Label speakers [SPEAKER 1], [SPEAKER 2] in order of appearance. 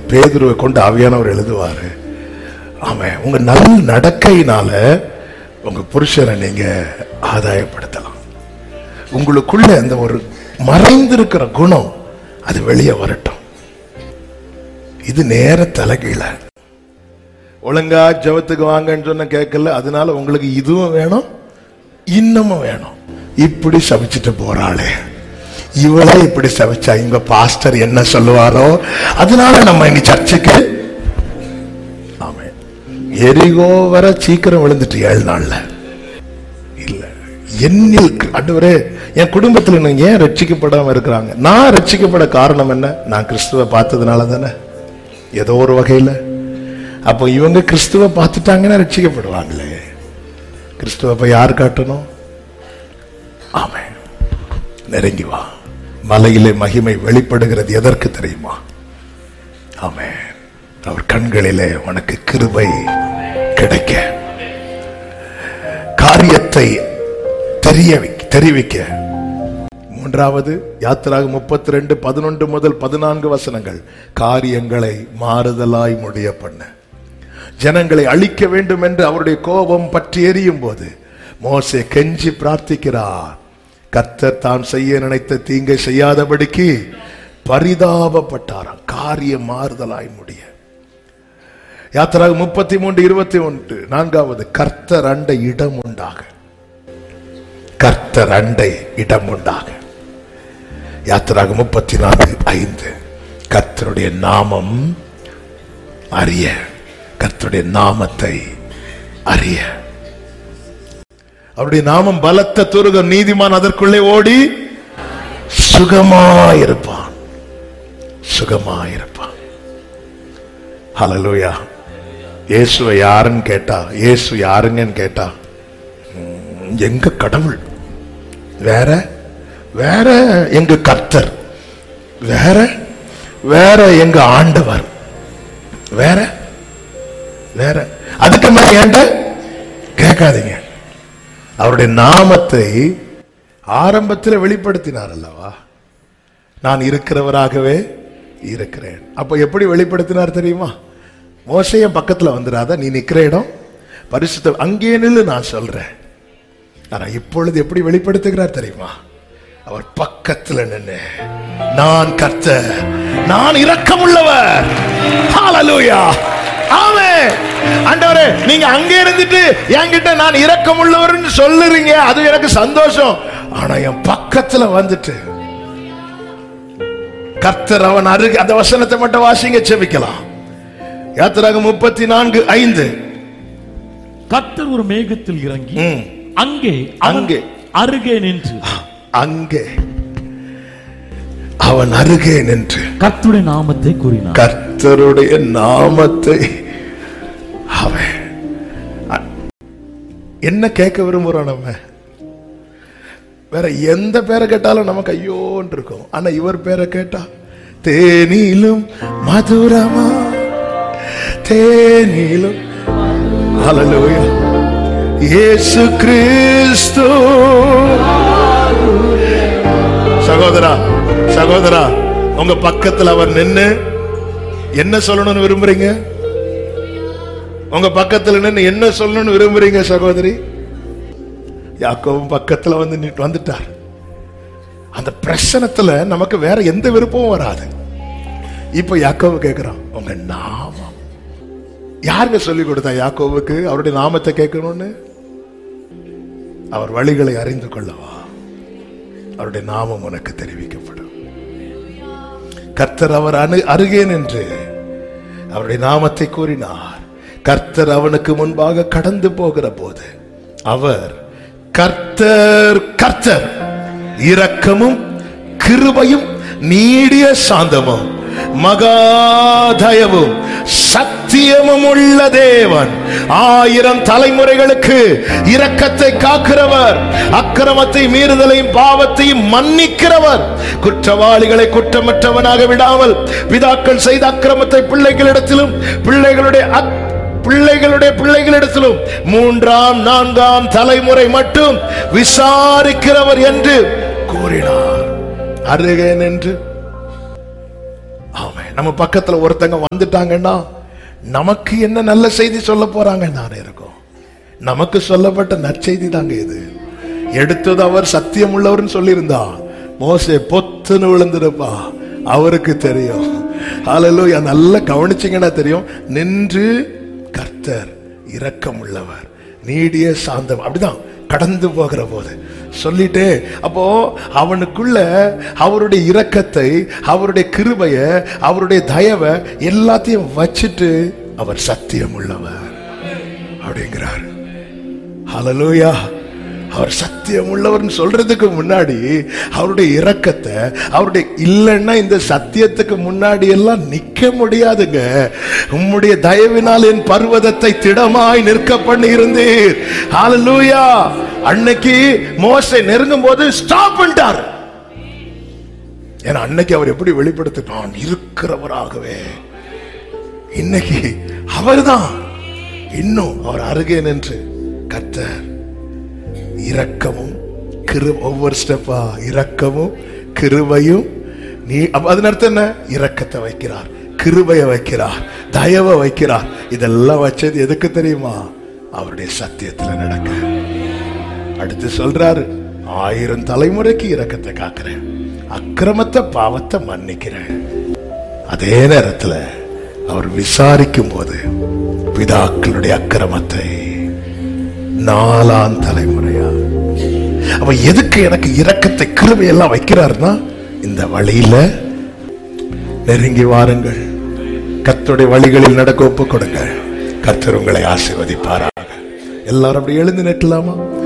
[SPEAKER 1] பேதுருவை கொண்டு ஆவியானவர் எழுதுவாரு ஆமா உங்க நல் நடக்கையினால உங்க புருஷனை நீங்க ஆதாயப்படுத்தலாம் உங்களுக்குள்ள அந்த ஒரு மறைந்திருக்கிற குணம் அது வெளியே வரட்டும் இது நேர தலைகீழ ஒழுங்கா ஜெபத்துக்கு வாங்கன்னு சொன்ன கேட்கல அதனால உங்களுக்கு இதுவும் வேணும் இன்னமும் வேணும் இப்படி சபிச்சுட்டு போறாளே இவளே இப்படி சபிச்சா இங்க பாஸ்டர் என்ன சொல்லுவாரோ அதனால நம்ம இனி சர்ச்சுக்கு ஆமே எரிகோ வர சீக்கிரம் விழுந்துட்டு ஏழு நாள்ல இல்ல என்னில் ஆண்டவரே என் குடும்பத்துல நீங்க ஏன் ரட்சிக்கப்படாம இருக்கிறாங்க நான் ரட்சிக்கப்பட காரணம் என்ன நான் கிறிஸ்துவ பார்த்ததுனால தானே ஏதோ ஒரு வகையில அப்போ இவங்க கிறிஸ்துவ பார்த்துட்டாங்கன்னா ரட்சிக்கப்படுவாங்களே கிறிஸ்துவ போய் யார் காட்டணும் ஆமே நெருங்கி வா மலையிலே மகிமை வெளிப்படுகிறது எதற்கு தெரியுமா ஆமே அவர் கண்களிலே உனக்கு கிருபை கிடைக்க காரியத்தை தெரிய தெரிவிக்க மூன்றாவது யாத்திராக முப்பத்தி ரெண்டு பதினொன்று முதல் பதினான்கு வசனங்கள் காரியங்களை மாறுதலாய் முடிய பண்ண ஜனங்களை அழிக்க வேண்டும் என்று அவருடைய கோபம் பற்றி எரியும் போது மோசே கெஞ்சி பிரார்த்திக்கிறார் கர்த்தர் தான் செய்ய நினைத்த தீங்கை செய்யாதபடிக்கு பரிதாபப்பட்டாராம் காரியம் மாறுதலாய் முடிய யாத்திராக முப்பத்தி மூன்று இருபத்தி ஒன்று நான்காவது கர்த்தர் அண்டை இடம் உண்டாக கர்த்தர் அண்டை இடம் உண்டாக யாத்திராக முப்பத்தி நான்கு ஐந்து கர்த்தருடைய நாமம் அறிய கர்த்தருடைய நாமத்தை அறிய அவருடைய நாமம் பலத்த துருகம் நீதிமான் அதற்குள்ளே ஓடி சுகமாயிருப்பான் சுகமாயிருப்பான் ஹalleluya இயேசுவை யாருன்னு கேட்டா இயேசு யாருங்கன்னு கேட்டா ம், எங்க கடவுள் வேற வேற எங்க கர்த்தர் வேற வேற எங்க ஆண்டவர் வேற வேற அதுக்கு மேல ஏன்ட்ட கேட்காதீங்க அவருடைய நாமத்தை ஆரம்பத்தில் வெளிப்படுத்தினார் அல்லவா நான் இருக்கிறவராகவே இருக்கிறேன் அப்ப எப்படி வெளிப்படுத்தினார் தெரியுமா மோசைய பக்கத்துல வந்துடாத நீ நிக்கிற இடம் பரிசுத்த அங்கே நில்லு நான் சொல்றேன் ஆனா இப்பொழுது எப்படி வெளிப்படுத்துகிறார் தெரியுமா அவர் பக்கத்துல நின்னு நான் கர்த்தர் நான் இரக்கமுள்ளவர் ஹalleluya ஆமென் ஆண்டவரே நீங்க அங்க இருந்துட்டு என்கிட்ட நான் இரக்கமுள்ளவர்னு சொல்லுறீங்க அது எனக்கு சந்தோஷம் ஆனா என் பக்கத்துல வந்துட்டு கர்த்தர் அவன் அருகே அந்த வசனத்தை மட்டும் வாசிங்க செபிக்கலாம் யாத்திராக முப்பத்தி நான்கு ஐந்து
[SPEAKER 2] கர்த்தர் ஒரு மேகத்தில் இறங்கி
[SPEAKER 1] ம்.
[SPEAKER 2] அங்கே அவன்
[SPEAKER 1] அங்கே.
[SPEAKER 2] அருகே நின்று
[SPEAKER 1] அங்கே அவன் அருகே நின்று
[SPEAKER 2] கர்த்தருடைய நாமத்தை கூறினார்
[SPEAKER 1] கர்த்தருடைய நாமத்தை அவன் அ- என்ன கேட்க விரும்புறோம் நம்ம வேற எந்த பேரை கேட்டாலும் நமக்கு ஐயோன்னு இருக்கும் ஆனா இவர் பேரை கேட்டா தேனிலும் மதுரமா தேனிலும் ஹalleluya இயேசு கிறிஸ்து சகோதரா சகோதரா உங்க பக்கத்துல அவர் நின்னு என்ன சொல்லணும்னு விரும்புறீங்க உங்க பக்கத்துல நின்னு என்ன சொல்லணும்னு விரும்புறீங்க சகோதரி யாக்கோவும் பக்கத்துல வந்து நின்னு- வந்துட்டார் அந்த பிரச்சனத்துல நமக்கு வேற எந்த விருப்பமும் வராது இப்ப யாக்கோவு கேக்குறான் உங்க நாமம் யாருங்க சொல்லி கொடுத்தா யாக்கோவுக்கு அவருடைய நாமத்தை கேட்கணும்னு அவர் வழிகளை அறிந்து கொள்ளவா அவருடைய நாமம் உனக்கு தெரிவிக்கப்படும் கர்த்தர் அவர் அணு அருகே நின்று அவருடைய நாமத்தை கூறினார் கர்த்தர் அவனுக்கு முன்பாக கடந்து போகிற போது அவர் கர்த்தர் கர்த்தர் இரக்கமும் கிருபையும் நீடிய சாந்தமும் மகாதயவும் சத்தியமும் உள்ள தேவன் ஆயிரம் தலைமுறைகளுக்கு இரக்கத்தை காக்கிறவர் அக்கிரமத்தை மீறுதலையும் பாவத்தையும் மன்னிக்கிறவர் குற்றவாளிகளை குற்றமற்றவனாக விடாமல் பிதாக்கள் செய்த அக்கிரமத்தை பிள்ளைகளிடத்திலும் பிள்ளைகளுடைய அக்- பிள்ளைகளுடைய பிள்ளைகளிடத்திலும் மூன்றாம் நான்காம் தலைமுறை மட்டும் விசாரிக்கிறவர் என்று கூறினார் அருகே நின்று ஆமென் நம்ம பக்கத்துல ஒருத்தங்க வந்துட்டாங்கன்னா நமக்கு என்ன நல்ல செய்தி சொல்ல போறாங்கன்னு நானே இருக்கும் நமக்கு சொல்லப்பட்ட நற்செய்தி தாங்க இது எடுத்தது அவர் சத்தியம் உள்ளவர்னு சொல்லியிருந்தா மோசே பொத்துன்னு விழுந்துருப்பா அவருக்கு தெரியும் ஹalleluya நல்லா கவனிச்சீங்கன்னா தெரியும் நின்று கர்த்தர் இரக்கம் உள்ளவர் நீடிய சாந்தம் அப்படிதான் கடந்து போகிற போது சொல்லிட்டு அப்போ அவனுக்குள்ள அவருடைய இரக்கத்தை அவருடைய கிருபைய அவருடைய தயவை எல்லாத்தையும் வச்சுட்டு அவர் சத்தியம் உள்ளவர் அப்படிங்கிறார் ஹalleluya அவர் சத்தியம் உள்ளவர்னு சொல்றதுக்கு முன்னாடி அவருடைய இரக்கத்தை அவருடைய இல்லைன்னா இந்த சத்தியத்துக்கு முன்னாடி எல்லாம் நிக்க முடியாதுங்க உம்முடைய தயவினால் என் பர்வதத்தை திடமாய் நிற்க பண்ணி இருந்தீர் ஹalleluya அன்னைக்கு மோசே நெருங்கும் போது ஸ்டாப் பண்ணிட்டார் ஏன்னா அன்னைக்கு அவர் எப்படி வெளிப்படுத்த நான் இருக்கிறவராகவே இன்னைக்கு அவர்தான் இன்னும் அவர் அருகே நின்று கர்த்தர் இரக்கமும் கிரு ஒவ்வொரு ஸ்டெப்பா இரக்கமும் கிருபையும் நீ அப்ப அதன் அர்த்தம் என்ன இரக்கத்தை வைக்கிறார் கிருபையை வைக்கிறார் தயவை வைக்கிறார் இதெல்லாம் வச்சது எதுக்கு தெரியுமா அவருடைய சத்தியத்துல நடக்க அடுத்து சொல்றாரு ஆயிரம் தலைமுறைக்கு இரக்கத்தை காக்கிறேன் அக்கிரமத்தை பாவத்தை மன்னிக்கிறேன் அதே நேரத்துல அவர் விசாரிக்கும் போது பிதாக்களுடைய அக்கிரமத்தை நாலாம் தலைமுறையா அவ எதுக்கு எனக்கு இரக்கத்தை கிருபை எல்லாம் வைக்கிறாருன்னா இந்த வழியில நெருங்கி வாருங்கள் கர்த்தருடைய வழிகளில் நடக்க ஒப்பு கொடுங்க கர்த்தர் உங்களை ஆசீர்வதிப்பாராக எல்லாரும் அப்படி எழுந்து நிற்கலாமா